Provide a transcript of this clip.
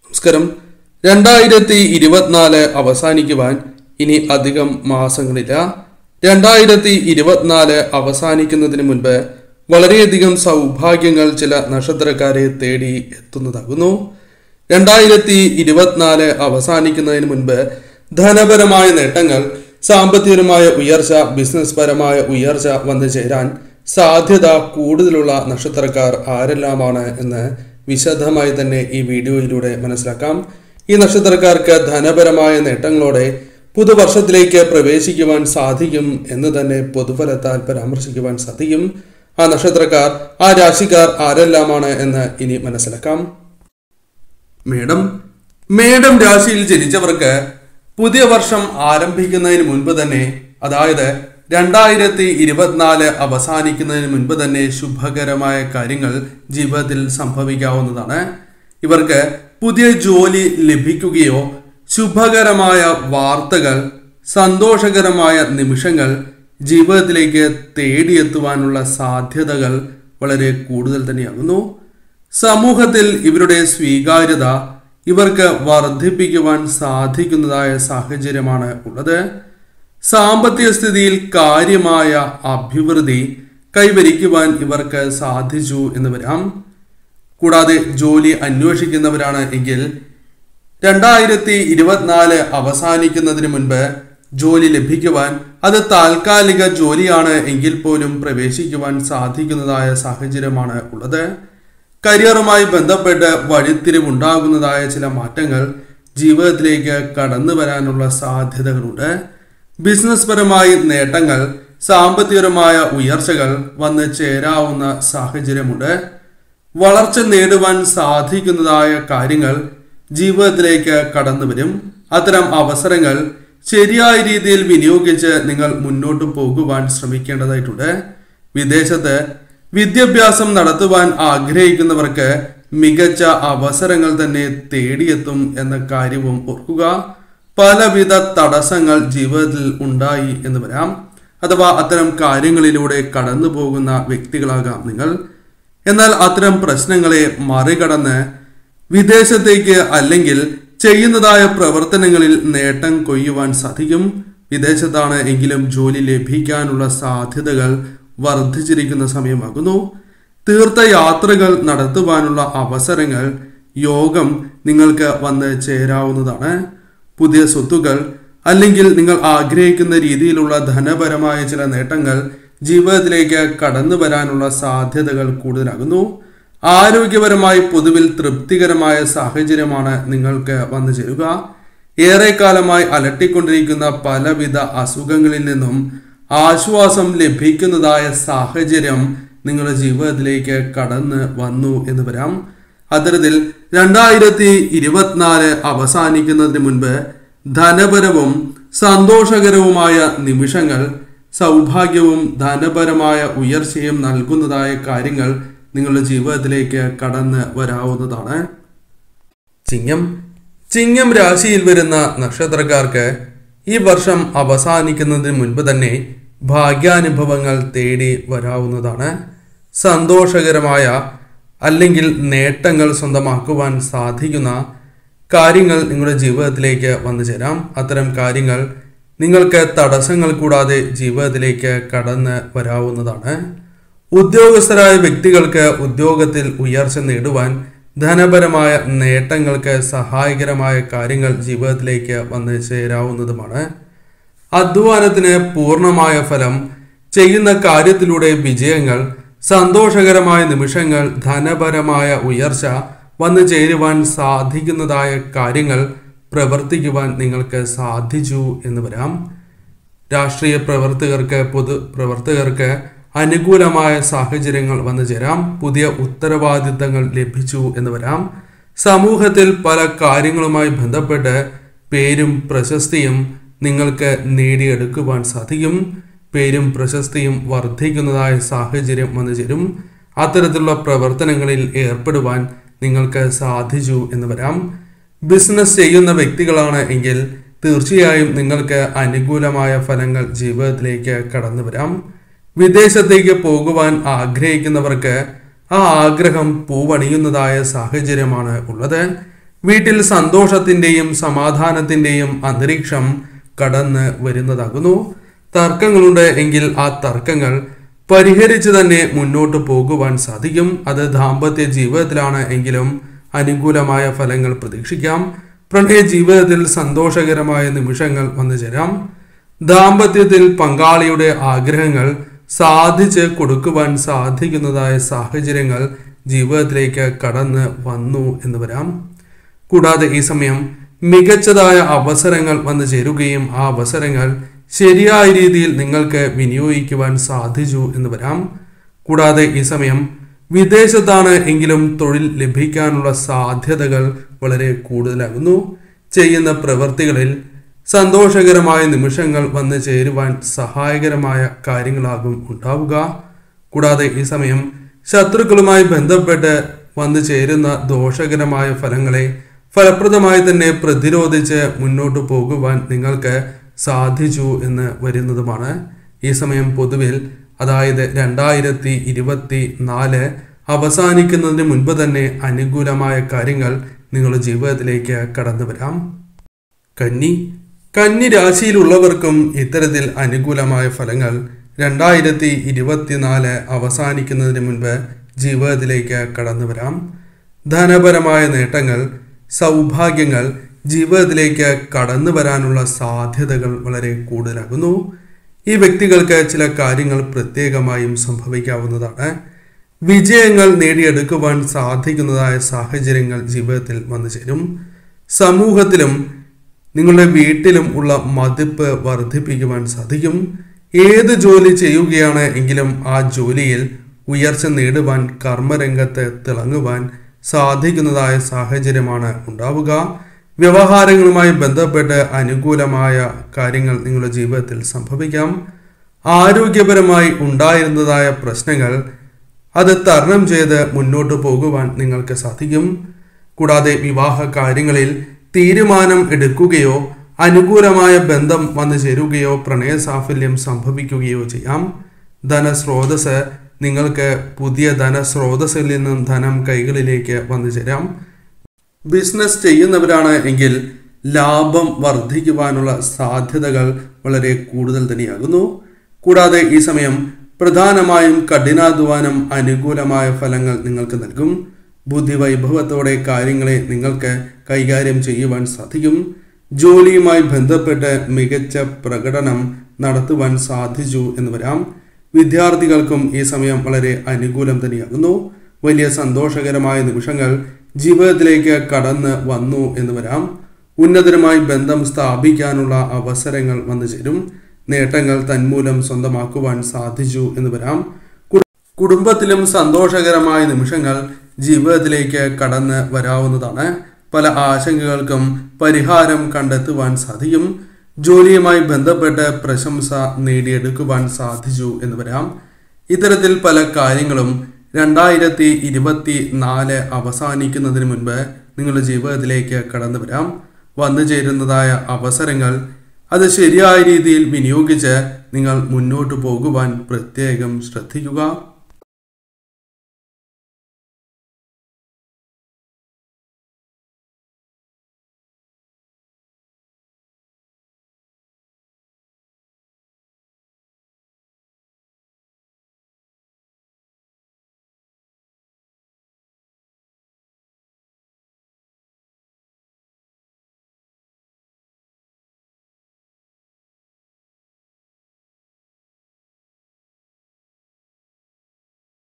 നമസ്കാരം രണ്ടായിരത്തി ഇരുപത്തിനാല് അവസാനിക്കുവാൻ ഇനി അധികം മാസങ്ങളില്ല രണ്ടായിരത്തി ഇരുപത്തിനാല് അവസാനിക്കുന്നതിന് മുൻപ് വളരെയധികം സൗഭാഗ്യങ്ങൾ ചില നക്ഷത്രക്കാരെ തേടി എത്തുന്നതാകുന്നു രണ്ടായിരത്തി ഇരുപത്തിനാല് അവസാനിക്കുന്നതിന് മുൻപ് ധനപരമായ നേട്ടങ്ങൾ സാമ്പത്തികപരമായ ഉയർച്ച ബിസിനസ് പരമായ ഉയർച്ച വന്നു ചേരാൻ സാധ്യത കൂടുതലുള്ള നക്ഷത്രക്കാർ ആരെല്ലാമാണ് എന്ന് വിശദമായി തന്നെ ഈ വീഡിയോയിലൂടെ മനസ്സിലാക്കാം ഈ നക്ഷത്രക്കാർക്ക് ധനപരമായ നേട്ടങ്ങളോടെ പുതുവർഷത്തിലേക്ക് പ്രവേശിക്കുവാൻ സാധിക്കും എന്ന് തന്നെ പൊതുഫലത്താൽ പരാമർശിക്കുവാൻ സാധിക്കും ആ നക്ഷത്രക്കാർ ആ രാശിക്കാർ ആരെല്ലാമാണ് എന്ന് ഇനി മനസ്സിലാക്കാം മേടം മേടം രാശിയിൽ ജനിച്ചവർക്ക് പുതിയ വർഷം ആരംഭിക്കുന്നതിന് മുൻപ് തന്നെ അതായത് രണ്ടായിരത്തി ഇരുപത്തിനാല് അവസാനിക്കുന്നതിന് മുൻപ് തന്നെ ശുഭകരമായ കാര്യങ്ങൾ ജീവിതത്തിൽ സംഭവിക്കാവുന്നതാണ് ഇവർക്ക് പുതിയ ജോലി ലഭിക്കുകയോ ശുഭകരമായ വാർത്തകൾ സന്തോഷകരമായ നിമിഷങ്ങൾ ജീവിതത്തിലേക്ക് തേടിയെത്തുവാനുള്ള സാധ്യതകൾ വളരെ കൂടുതൽ തന്നെയാകുന്നു സമൂഹത്തിൽ ഇവരുടെ സ്വീകാര്യത ഇവർക്ക് വർദ്ധിപ്പിക്കുവാൻ സാധിക്കുന്നതായ സാഹചര്യമാണ് ഉള്ളത് സാമ്പത്തിക സ്ഥിതിയിൽ കാര്യമായ അഭിവൃദ്ധി കൈവരിക്കുവാൻ ഇവർക്ക് സാധിച്ചു എന്ന് വരാം കൂടാതെ ജോലി അന്വേഷിക്കുന്നവരാണ് എങ്കിൽ രണ്ടായിരത്തി ഇരുപത്തിനാല് അവസാനിക്കുന്നതിന് മുൻപ് ജോലി ലഭിക്കുവാൻ അത് താൽക്കാലിക ജോലിയാണ് എങ്കിൽ പോലും പ്രവേശിക്കുവാൻ സാധിക്കുന്നതായ സാഹചര്യമാണ് ഉള്ളത് കരിയറുമായി ബന്ധപ്പെട്ട് വഴിത്തിരിവുണ്ടാകുന്നതായ ചില മാറ്റങ്ങൾ ജീവിതത്തിലേക്ക് കടന്നു വരാനുള്ള സാധ്യതകളുണ്ട് ബിസിനസ് പരമായി നേട്ടങ്ങൾ സാമ്പത്തികപരമായ ഉയർച്ചകൾ വന്ന് ചേരാവുന്ന സാഹചര്യമുണ്ട് വളർച്ച നേടുവാൻ സാധിക്കുന്നതായ കാര്യങ്ങൾ ജീവിതത്തിലേക്ക് കടന്നു വരും അത്തരം അവസരങ്ങൾ ശരിയായ രീതിയിൽ വിനിയോഗിച്ച് നിങ്ങൾ മുന്നോട്ട് പോകുവാൻ ശ്രമിക്കേണ്ടതായിട്ടുണ്ട് വിദേശത്ത് വിദ്യാഭ്യാസം നടത്തുവാൻ ആഗ്രഹിക്കുന്നവർക്ക് മികച്ച അവസരങ്ങൾ തന്നെ തേടിയെത്തും എന്ന കാര്യവും ഓർക്കുക പലവിധ തടസ്സങ്ങൾ ജീവിതത്തിൽ ഉണ്ടായി എന്ന് വരാം അഥവാ അത്തരം കാര്യങ്ങളിലൂടെ കടന്നു പോകുന്ന വ്യക്തികളാകാം നിങ്ങൾ എന്നാൽ അത്തരം പ്രശ്നങ്ങളെ മറികടന്ന് വിദേശത്തേക്ക് അല്ലെങ്കിൽ ചെയ്യുന്നതായ പ്രവർത്തനങ്ങളിൽ നേട്ടം കൊയ്യുവാൻ സാധിക്കും വിദേശത്താണ് എങ്കിലും ജോലി ലഭിക്കാനുള്ള സാധ്യതകൾ വർദ്ധിച്ചിരിക്കുന്ന സമയമാകുന്നു തീർത്ഥയാത്രകൾ നടത്തുവാനുള്ള അവസരങ്ങൾ യോഗം നിങ്ങൾക്ക് വന്ന് ചേരാവുന്നതാണ് പുതിയ സ്വത്തുക്കൾ അല്ലെങ്കിൽ നിങ്ങൾ ആഗ്രഹിക്കുന്ന രീതിയിലുള്ള ധനപരമായ ചില നേട്ടങ്ങൾ ജീവിതത്തിലേക്ക് കടന്നു വരാനുള്ള സാധ്യതകൾ കൂടുതലാകുന്നു ആരോഗ്യപരമായി പൊതുവിൽ തൃപ്തികരമായ സാഹചര്യമാണ് നിങ്ങൾക്ക് വന്നു ചേരുക ഏറെക്കാലമായി അലട്ടിക്കൊണ്ടിരിക്കുന്ന പലവിധ അസുഖങ്ങളിൽ നിന്നും ആശ്വാസം ലഭിക്കുന്നതായ സാഹചര്യം നിങ്ങളുടെ ജീവിതത്തിലേക്ക് കടന്ന് വന്നു എന്ന് വരാം അത്തരത്തിൽ രണ്ടായിരത്തി ഇരുപത്തിനാല് അവസാനിക്കുന്നതിന് മുൻപ് ധനപരവും സന്തോഷകരവുമായ നിമിഷങ്ങൾ സൗഭാഗ്യവും ധനപരമായ ഉയർച്ചയും നൽകുന്നതായ കാര്യങ്ങൾ നിങ്ങളുടെ ജീവിതത്തിലേക്ക് കടന്ന് വരാവുന്നതാണ് ചിങ്ങം ചിങ്ങം രാശിയിൽ വരുന്ന നക്ഷത്രക്കാർക്ക് ഈ വർഷം അവസാനിക്കുന്നതിന് മുൻപ് തന്നെ ഭാഗ്യാനുഭവങ്ങൾ തേടി വരാവുന്നതാണ് സന്തോഷകരമായ അല്ലെങ്കിൽ നേട്ടങ്ങൾ സ്വന്തമാക്കുവാൻ സാധിക്കുന്ന കാര്യങ്ങൾ നിങ്ങളുടെ ജീവിതത്തിലേക്ക് വന്നു ചേരാം അത്തരം കാര്യങ്ങൾ നിങ്ങൾക്ക് തടസ്സങ്ങൾ കൂടാതെ ജീവിതത്തിലേക്ക് കടന്ന് വരാവുന്നതാണ് ഉദ്യോഗസ്ഥരായ വ്യക്തികൾക്ക് ഉദ്യോഗത്തിൽ ഉയർച്ച നേടുവാൻ ധനപരമായ നേട്ടങ്ങൾക്ക് സഹായകരമായ കാര്യങ്ങൾ ജീവിതത്തിലേക്ക് വന്ന് ചേരാവുന്നതുമാണ് അധ്വാനത്തിന് പൂർണ്ണമായ ഫലം ചെയ്യുന്ന കാര്യത്തിലൂടെ വിജയങ്ങൾ സന്തോഷകരമായ നിമിഷങ്ങൾ ധനപരമായ ഉയർച്ച വന്നു ചേരുവാൻ സാധിക്കുന്നതായ കാര്യങ്ങൾ പ്രവർത്തിക്കുവാൻ നിങ്ങൾക്ക് സാധിച്ചു എന്ന് വരാം രാഷ്ട്രീയ പ്രവർത്തകർക്ക് പൊതു പ്രവർത്തകർക്ക് അനുകൂലമായ സാഹചര്യങ്ങൾ വന്നു ചേരാം പുതിയ ഉത്തരവാദിത്തങ്ങൾ ലഭിച്ചു എന്ന് വരാം സമൂഹത്തിൽ പല കാര്യങ്ങളുമായി ബന്ധപ്പെട്ട് പേരും പ്രശസ്തിയും നിങ്ങൾക്ക് നേടിയെടുക്കുവാൻ സാധിക്കും പേരും പ്രശസ്തിയും വർദ്ധിക്കുന്നതായ സാഹചര്യം വന്നു ചേരും അത്തരത്തിലുള്ള പ്രവർത്തനങ്ങളിൽ ഏർപ്പെടുവാൻ നിങ്ങൾക്ക് സാധിച്ചു എന്ന് വരാം ബിസിനസ് ചെയ്യുന്ന വ്യക്തികളാണ് എങ്കിൽ തീർച്ചയായും നിങ്ങൾക്ക് അനുകൂലമായ ഫലങ്ങൾ ജീവിതത്തിലേക്ക് കടന്നു വരാം വിദേശത്തേക്ക് പോകുവാൻ ആഗ്രഹിക്കുന്നവർക്ക് ആ ആഗ്രഹം പൂവണിയുന്നതായ സാഹചര്യമാണ് ഉള്ളത് വീട്ടിൽ സന്തോഷത്തിന്റെയും സമാധാനത്തിന്റെയും അന്തരീക്ഷം കടന്ന് വരുന്നതാകുന്നു തർക്കങ്ങളുണ്ട് എങ്കിൽ ആ തർക്കങ്ങൾ പരിഹരിച്ച് തന്നെ മുന്നോട്ട് പോകുവാൻ സാധിക്കും അത് ദാമ്പത്യ ജീവിതത്തിലാണ് എങ്കിലും അനുകൂലമായ ഫലങ്ങൾ പ്രതീക്ഷിക്കാം പ്രണയ ജീവിതത്തിൽ സന്തോഷകരമായ നിമിഷങ്ങൾ വന്നു ചേരാം ദാമ്പത്യത്തിൽ പങ്കാളിയുടെ ആഗ്രഹങ്ങൾ സാധിച്ച് കൊടുക്കുവാൻ സാധിക്കുന്നതായ സാഹചര്യങ്ങൾ ജീവിതത്തിലേക്ക് കടന്ന് വന്നു എന്ന് വരാം കൂടാതെ ഈ സമയം മികച്ചതായ അവസരങ്ങൾ വന്നു ചേരുകയും ആ അവസരങ്ങൾ ശരിയായ രീതിയിൽ നിങ്ങൾക്ക് വിനിയോഗിക്കുവാൻ സാധിച്ചു എന്ന് വരാം കൂടാതെ ഈ സമയം വിദേശത്താണ് എങ്കിലും തൊഴിൽ ലഭിക്കാനുള്ള സാധ്യതകൾ വളരെ കൂടുതലാകുന്നു ചെയ്യുന്ന പ്രവൃത്തികളിൽ സന്തോഷകരമായ നിമിഷങ്ങൾ വന്നു ചേരുവാൻ സഹായകരമായ കാര്യങ്ങളാകും ഉണ്ടാവുക കൂടാതെ ഈ സമയം ശത്രുക്കളുമായി ബന്ധപ്പെട്ട് വന്നു ചേരുന്ന ദോഷകരമായ ഫലങ്ങളെ ഫലപ്രദമായി തന്നെ പ്രതിരോധിച്ച് മുന്നോട്ട് പോകുവാൻ നിങ്ങൾക്ക് സാധിച്ചു എന്ന് വരുന്നതുമാണ് ഈ സമയം പൊതുവിൽ അതായത് രണ്ടായിരത്തി ഇരുപത്തി നാല് അവസാനിക്കുന്നതിന് മുൻപ് തന്നെ അനുകൂലമായ കാര്യങ്ങൾ നിങ്ങളുടെ ജീവിതത്തിലേക്ക് കടന്നു വരാം കന്നി കന്നി രാശിയിലുള്ളവർക്കും ഇത്തരത്തിൽ അനുകൂലമായ ഫലങ്ങൾ രണ്ടായിരത്തി ഇരുപത്തിനാല് അവസാനിക്കുന്നതിന് മുൻപ് ജീവിതത്തിലേക്ക് കടന്നു വരാം ധനപരമായ നേട്ടങ്ങൾ സൗഭാഗ്യങ്ങൾ ജീവിതത്തിലേക്ക് കടന്നു വരാനുള്ള സാധ്യതകൾ വളരെ കൂടുതലാകുന്നു ഈ വ്യക്തികൾക്ക് ചില കാര്യങ്ങൾ പ്രത്യേകമായും സംഭവിക്കാവുന്നതാണ് വിജയങ്ങൾ നേടിയെടുക്കുവാൻ സാധിക്കുന്നതായ സാഹചര്യങ്ങൾ ജീവിതത്തിൽ വന്നു ചേരും സമൂഹത്തിലും നിങ്ങളുടെ വീട്ടിലും ഉള്ള മതിപ്പ് വർദ്ധിപ്പിക്കുവാൻ സാധിക്കും ഏത് ജോലി ചെയ്യുകയാണ് എങ്കിലും ആ ജോലിയിൽ ഉയർച്ച നേടുവാൻ കർമ്മരംഗത്ത് തിളങ്ങുവാൻ സാധിക്കുന്നതായ സാഹചര്യമാണ് ഉണ്ടാവുക വ്യവഹാരങ്ങളുമായി ബന്ധപ്പെട്ട് അനുകൂലമായ കാര്യങ്ങൾ നിങ്ങളുടെ ജീവിതത്തിൽ സംഭവിക്കാം ആരോഗ്യപരമായി ഉണ്ടായിരുന്നതായ പ്രശ്നങ്ങൾ അത് തരണം ചെയ്ത് മുന്നോട്ട് പോകുവാൻ നിങ്ങൾക്ക് സാധിക്കും കൂടാതെ വിവാഹ കാര്യങ്ങളിൽ തീരുമാനം എടുക്കുകയോ അനുകൂലമായ ബന്ധം വന്നു ചേരുകയോ പ്രണയ സാഫല്യം സംഭവിക്കുകയോ ചെയ്യാം ധനസ്രോതസ് നിങ്ങൾക്ക് പുതിയ ധനസ്രോതസ്സിൽ നിന്നും ധനം കൈകളിലേക്ക് വന്നു ചേരാം ബിസിനസ് ചെയ്യുന്നവരാണ് എങ്കിൽ ലാഭം വർദ്ധിക്കുവാനുള്ള സാധ്യതകൾ വളരെ കൂടുതൽ തന്നെയാകുന്നു കൂടാതെ ഈ സമയം പ്രധാനമായും കഠിനാധ്വാനം അനുകൂലമായ ഫലങ്ങൾ നിങ്ങൾക്ക് നൽകും ബുദ്ധിവൈഭവത്തോടെ കാര്യങ്ങളെ നിങ്ങൾക്ക് കൈകാര്യം ചെയ്യുവാൻ സാധിക്കും ജോലിയുമായി ബന്ധപ്പെട്ട് മികച്ച പ്രകടനം നടത്തുവാൻ സാധിച്ചു എന്ന് വരാം വിദ്യാർത്ഥികൾക്കും ഈ സമയം വളരെ അനുകൂലം തന്നെയാകുന്നു വലിയ സന്തോഷകരമായ നിമിഷങ്ങൾ ജീവിതത്തിലേക്ക് കടന്ന് വന്നു എന്ന് വരാം ഉന്നതരുമായി ബന്ധം സ്ഥാപിക്കാനുള്ള അവസരങ്ങൾ വന്നു ചേരും നേട്ടങ്ങൾ തന്മൂലം സ്വന്തമാക്കുവാൻ സാധിച്ചു എന്ന് വരാം കു- കുടുംബത്തിലും സന്തോഷകരമായ നിമിഷങ്ങൾ ജീവിതത്തിലേക്ക് കടന്ന് വരാവുന്നതാണ് പല ആശങ്കകൾക്കും പരിഹാരം കണ്ടെത്തുവാൻ സാധിക്കും ജോലിയുമായി ബന്ധപ്പെട്ട് പ്രശംസ നേടിയെടുക്കുവാൻ സാധിച്ചു എന്ന് വരാം ഇത്തരത്തിൽ പല കാര്യങ്ങളും രണ്ടായിരത്തി ഇരുപത്തി നാല് അവസാനിക്കുന്നതിന് മുൻപ് നിങ്ങളുടെ ജീവിതത്തിലേക്ക് കടന്നു വരാം വന്നു ചേരുന്നതായ അവസരങ്ങൾ അത് ശരിയായ രീതിയിൽ വിനിയോഗിച്ച് നിങ്ങൾ മുന്നോട്ട് പോകുവാൻ പ്രത്യേകം ശ്രദ്ധിക്കുക